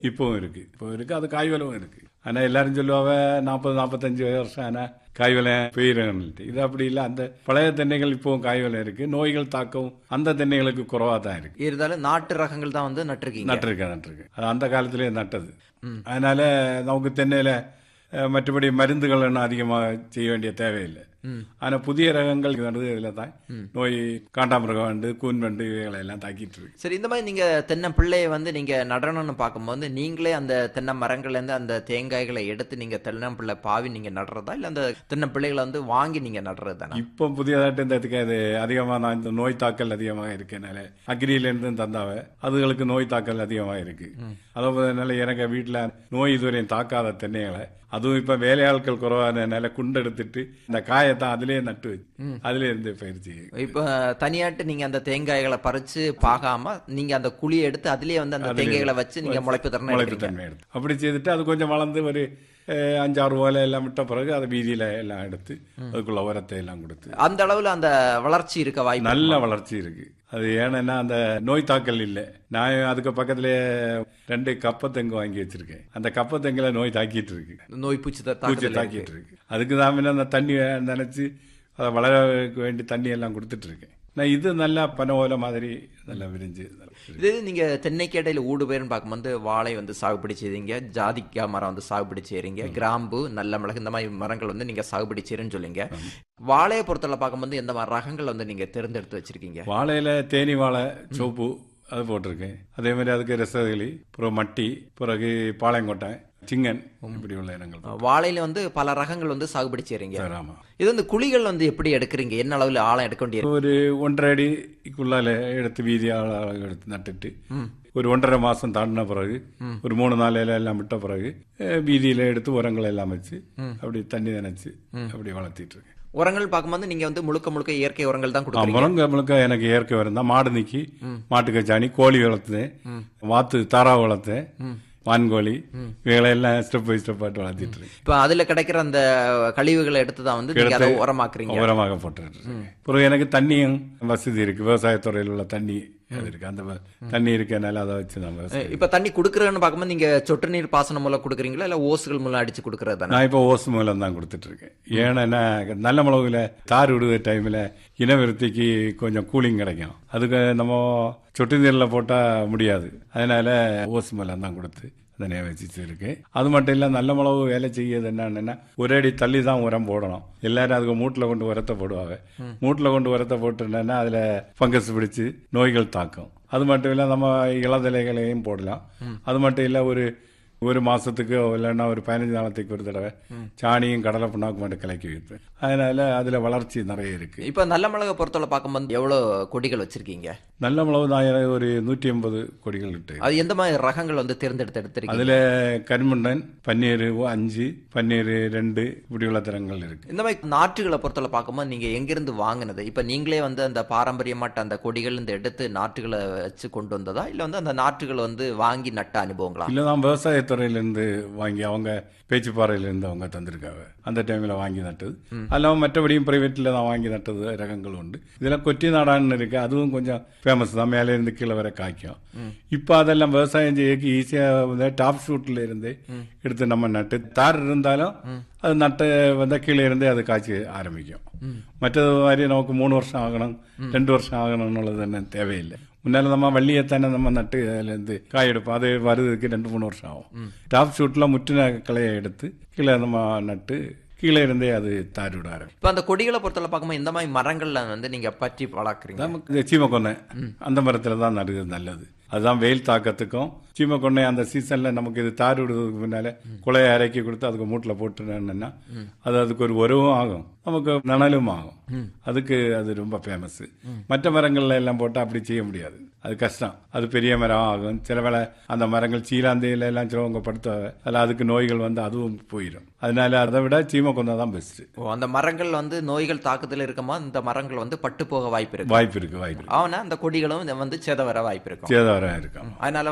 இப்பவும் இருக்கு இப்போ இருக்கு அது காய்வலவும் இருக்கு ஆனா எல்லாரும் சொல்லுவாங்க நாற்பது நாற்பத்தஞ்சு வருஷம் ஆனா காய்வலம் பெய்யறன்ட்டு இது அப்படி இல்லை அந்த பழைய தென்னைகள் இப்பவும் காய்வலம் இருக்கு நோய்கள் தாக்கம் அந்த தென்னைகளுக்கு குறைவா தான் இருக்கு இருந்தாலும் நாட்டு ரகங்கள் தான் வந்து நட்டிருக்கீங்க நட்டிருக்கேன் நட்டிருக்கேன் அது அந்த காலத்திலே நட்டது அதனால நமக்கு தென்னையில அஹ், மற்றபடி மருந்துகள் ஒன்றும் அதிகமாக செய்ய வேண்டிய தேவையில்லை ஆனா புதிய ரகங்கள் வருது இதில் தான் நோய் காண்டாமிருகம் வண்டு கூன் வண்டு இவைகளை எல்லாம் தாக்கிட்டு இருக்கு சரி இந்த மாதிரி நீங்க தென்னை பிள்ளையை வந்து நீங்க நடணும்னு பார்க்கும்போது நீங்களே அந்த தென்னை மரங்கள்ல இருந்து அந்த தேங்காய்களை எடுத்து நீங்க தென்னம்பிள்ளை பாவி நீங்க நடுறதா இல்ல அந்த தென்னை பிள்ளைகளை வந்து வாங்கி நீங்க நடுறது தானே இப்போ புதியதாட்டு இந்த இதுக்கு அது அதிகமாக நான் இந்த நோய் தாக்கல் அதிகமாக இருக்கனால அக்ரியிலேருந்து தந்தாவ அதுகளுக்கு நோய் தாக்கல் அதிகமாக இருக்கு அதனால எனக்கு வீட்டில் நோய் இதுவரையும் தாக்காத தென்னைகளை அதுவும் இப்ப வேலையாட்கள் குறைவானதுனால குண்டு எடுத்துட்டு இந்த காயத்தான் அதுலயே நட்டு வச்சு அதுல இருந்து பயிற்சி இப்ப தனியாட்டு நீங்க அந்த தேங்காய்களை பறிச்சு பாகாம நீங்க அந்த குழியை எடுத்து அதுலயே வந்து அந்த தேங்காய்களை வச்சு நீங்க முளைப்பு தரணும் முளைப்பு தன்மை எடுத்து அப்படி செய்துட்டு அது கொஞ்சம் வளர்ந்து ஒரு அஹ், அஞ்சாறு ஓலை எல்லாம் விட்ட பிறகு அதை வீதியில எல்லாம் எடுத்து அதுக்குள்ள உரத்தை எல்லாம் கொடுத்து அந்த அளவுல அந்த வளர்ச்சி இருக்க வாய்ப்பு நல்ல வளர்ச்சி இருக்கு அது ஏன்னா அந்த நோய் தாக்கல் இல்லை நான் அதுக்கு பக்கத்துலயே ரெண்டு கப்பத்தெங்கு வாங்கி வச்சிருக்கேன் அந்த கப்பத்தெங்குல நோய் தாக்கிட்டு இருக்கு நோய் பூச்சி த- பூச்சி தாக்குதல் தாக்கிட்டு இருக்கு அதுக்கு தான் முன்ன அந்த தண்ணி நினைச்சு அதை வளர வேண்டி தண்ணி எல்லாம் கொடுத்துட்டு இருக்கேன் நான் இது நல்லா பனை ஓலை மாதிரி நல்லா விரிஞ்சு நல்லா இருக்கு. இது நீங்க தென்னைக்கு இடையில ஊடு பயிர்னு பார்க்கும்போது வாழை வந்து சாகுபடி செய்றீங்க ஜாதிக்காய் மரம் வந்து சாகுபடி செய்றீங்க கிராம்பு நல்ல மிளகு இந்த மாதிரி மரங்கள் வந்து நீங்க சாகுபடி செய்றேன்னு சொல்லுங்க வாழையை பொறுத்தவரை பார்க்கும்போது எந்த மாதிரி ரகங்கள் வந்து நீங்க தேர்ந்தெடுத்து வச்சிருக்கீங்க வாழையில தேனி வாழை சோப்பு அது போட்டிருக்கேன் அதே மாதிரி அதுக்கு ரசகளி பிறகு மட்டி பிறகு பாளையங்கோட்டை சிங்கன் இப்படி உள்ள இனங்கள் தான். வாழையில வந்து பல ரகங்கள் வந்து சாகுபடி செய்றீங்க சார் ஆமா இது வந்து குழிகள் வந்து எப்படி எடுக்கிறீங்க என்ன அளவுல ஆழம் எடுக்க வேண்டிய ஒரு ஒன்றரை அடிக்குள்ளால எடுத்து வீதி அளவு எடுத்து நட்டுட்டு ஒரு ஒன்றரை மாசம் தாண்டின பிறகு ஒரு மூணு நாள் இலை எல்லாம் விட்ட பிறகு அஹ், வீதியில எடுத்து உரங்கள் எல்லாம் வச்சு அப்படி தண்ணி நினைச்சு அப்படி வளர்த்திட்டு இருக்கேன் உரங்கள் பார்க்கும்போது நீங்க வந்து முழுக்க முழுக்க இயற்கை உரங்கள் தான் கொடுக்குறீங்க முருங்க முழுக்க எனக்கு இயற்கை உரம் தான் மாடு நிக்கி மாட்டுக்கு சாணி கோழி வளர்த்தேன் வாத்து தாராவை வளர்த்தேன் வான்கோழி இவைகளை எல்லாம் ஸ்டெப் பை ஸ்டெப் ஆட்டு வளர்த்திட்டு இருக்கேன் இப்ப அதுல கிடைக்கிற அந்த கழிவுகளை எடுத்து தான் வந்து நீங்க அதை உரமாக்குறீங்க உரமாக போட்டுட்டு இருக்கேன் அப்புறம் எனக்கு தண்ணியும் வசதி இருக்கு விவசாயத்துறையில் உள்ள தண்ணி அது இருக்கு அந்த வ- தண்ணி இருக்கனால அதை வச்சு நம்ம விவசாயம் இப்ப தண்ணி குடுக்கறேன்னு பார்க்கும்போது நீங்க சொட்டு நீர் பாசனம் மூலம் குடுக்குறீங்களா இல்ல ஓசுகள் மூலம் அடிச்சு குடுக்கறது தானே நான் இப்போ ஓசு மூலம் தான் கொடுத்துட்டு இருக்கேன் ஏன்னா நல்ல மிளகுல தார் விடுற டைம்ல இனவிருத்திக்கு கொஞ்சம் கூலிங் கிடைக்கும் அதுக்கு நம்ம சொட்டு நீரில் போட்டால் முடியாது அதனால ஓசு மூலம் தான் கொடுத்து அதனை வச்சுட்டு இருக்கேன் அது மட்டும் இல்லை நல்ல மிளகு வேலை செய்யறது என்னன்னா ஒரு அடி தள்ளி தான் உரம் போடணும் எல்லாரும் அதுக்கு மூட்டில் கொண்டு உரத்தை போடுவாங்க மூட்டில் கொண்டு உரத்தை போட்டுனா அதில் ஃபங்கஸ் பிடிச்சு நோய்கள் தாக்கும் அது மட்டும் இல்லை நம்ம இளதலைகளையும் போடலாம் அது மட்டும் இல்லை ஒரு ஒரு மாசத்துக்கு இல்லைன்னா ஒரு பதினஞ்சு நாளத்துக்கு ஒரு தடவை சாணியும் கடலை புண்ணாக்கு மட்டும் கலக்கி வைப்பேன் அதனால அதுல வளர்ச்சி நிறைய இருக்கு இப்ப நல்ல மிளகை பொறுத்தவரை பார்க்கும்போது எவ்வளவு கொடிகள் வச்சிருக்கீங்க நல்ல மிளகு தான் எனக்கு ஒரு நூற்றி ஐம்பது கொடிகள் இட்டு அது எந்த மாதிரி ரகங்கள் வந்து தேர்ந்தெடுத்து எடுத்திருக்கீங்க அதுல கரிமுண்டன் பன்னீர் அஞ்சு பன்னீர் ரெண்டு இப்படி உள்ள தரங்கள் இருக்கு இந்த மாதிரி நாற்றுகளை பொறுத்தவரை பார்க்கும்போது நீங்க எங்கிருந்து வாங்குனது இப்ப நீங்களே வந்து அந்த பாரம்பரியமாட்ட அந்த கொடிகள் இந்த எடுத்து நாற்றுகளை வச்சு கொண்டு வந்ததா இல்ல வந்து அந்த நாற்றுகளை வந்து வாங்கி நட்ட அனுபவங்களா இல்லதான் விவசாயத்துறையிலிருந்து வாங்கி அவங்க பேச்சுப்பாறையிலிருந்து அவங்க தந்திருக்காங்க அந்த டைம்ல வாங்கி நட்டது அல்லாம மற்றபடியும் பிரைவேட்ல தான் வாங்கி நட்டது ரகங்கள் உண்டு இதுல கொட்டி நாடான்னு இருக்கு அதுவும் கொஞ்சம் ஃபேமஸ் தான் மேலே இருந்து கீழே வரை காய்க்கும் இப்போ அதெல்லாம் விவசாயம் செய்யக்கு ஈஸியா வந்து டாப் ஷூட்ல இருந்து எடுத்து நம்ம நட்டு தார் இருந்தாலும் அது நட்டு வந்தா கீழே இருந்தே அது காய்ச்சி ஆரம்பிக்கும் மற்றது மாதிரி நமக்கு மூணு வருஷம் ஆகணும் ரெண்டு வருஷம் ஆகணும்னுള്ളത് என்ன தேவையில்லை முன்னால நம்ம வள்ளியத்தானே நம்ம நட்டு அதுல இருந்து காய் எடுப்போம் அது வருதுக்கு ரெண்டு மூணு வருஷம் ஆகும் டாப் ஷூட்ல முற்றின களையை எடுத்து கீழே நம்ம நட்டு கீழே இருந்தே அது தாரி விட ஆரம்பிக்கும் இப்ப அந்த கொடிகளை பொறுத்தவரை பார்க்கும்போது இந்த மாதிரி மரங்கள்ல வந்து நீங்க பற்றி வளர்க்குறீங்க நமக்கு சீமக்கொன்னை அந்த மரத்துல தான் நடுறது நல்லது அதுதான் வெயில் தாக்கத்துக்கும் சீமக்கொன்னை அந்த சீசன்ல நமக்கு இது தார் விடுறதுக்கு முன்னால குலையை இறக்கி கொடுத்து அதுக்கு மூட்டில் போட்டுனா அது அதுக்கு ஒரு உறவும் ஆகும் நமக்கு நனலும் ஆகும் அதுக்கு அது ரொம்ப ஃபேமஸ் மற்ற மரங்கள்ல எல்லாம் போட்டா அப்படி செய்ய முடியாது அது கஷ்டம் அது பெரிய மரம் ஆகும் சில வேளை அந்த மரங்கள் சீலாந்தையில எல்லாம் சிலவங்க படுத்துவாங்க அதில் அதுக்கு நோய்கள் வந்து அதுவும் போயிடும் அதனால அதை விட சீமக்கொன்னை தான் பெஸ்ட் ஓ, அந்த மரங்கள் வந்து நோய்கள் தாக்கத்துல இருக்கும்போது இந்த மரங்கள் வந்து பட்டு போக வாய்ப்பு இருக்கு வாய்ப்பு இருக்கு வாய்ப்பு இருக்கு ஆனா அந்த கொடிகளும் வந்து சேத வர வாய்ப்பு இருக்கும் சேதாரம் இருக்காம அதனால வந்து நம்ம அந்த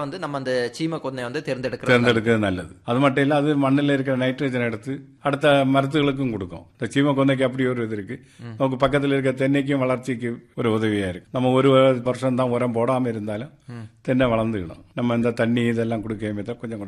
அந்த சீம கொன்னை வந்து தேர்ந்தெடுக்கிறது தேர்ந்தெடுக்கிறது நல்லது அது மட்டும் இல்ல அது மண்ணில் இருக்கிற நைட்ரஜன் எடுத்து அடுத்த மரத்துகளுக்கும் கொடுக்கும் இந்த சீம கொன்னைக்கு அப்படி ஒரு இது இருக்கு நமக்கு பக்கத்தில் இருக்க தென்னைக்கும் வளர்ச்சிக்கு ஒரு உதவியா இருக்கு நம்ம ஒரு வருஷம் தான் உரம் போடாம இருந்தாலும் தென்னை வளர்ந்துக்கணும் நம்ம இந்த தண்ணி இதெல்லாம் கொடுக்காம தான் கொஞ்சம்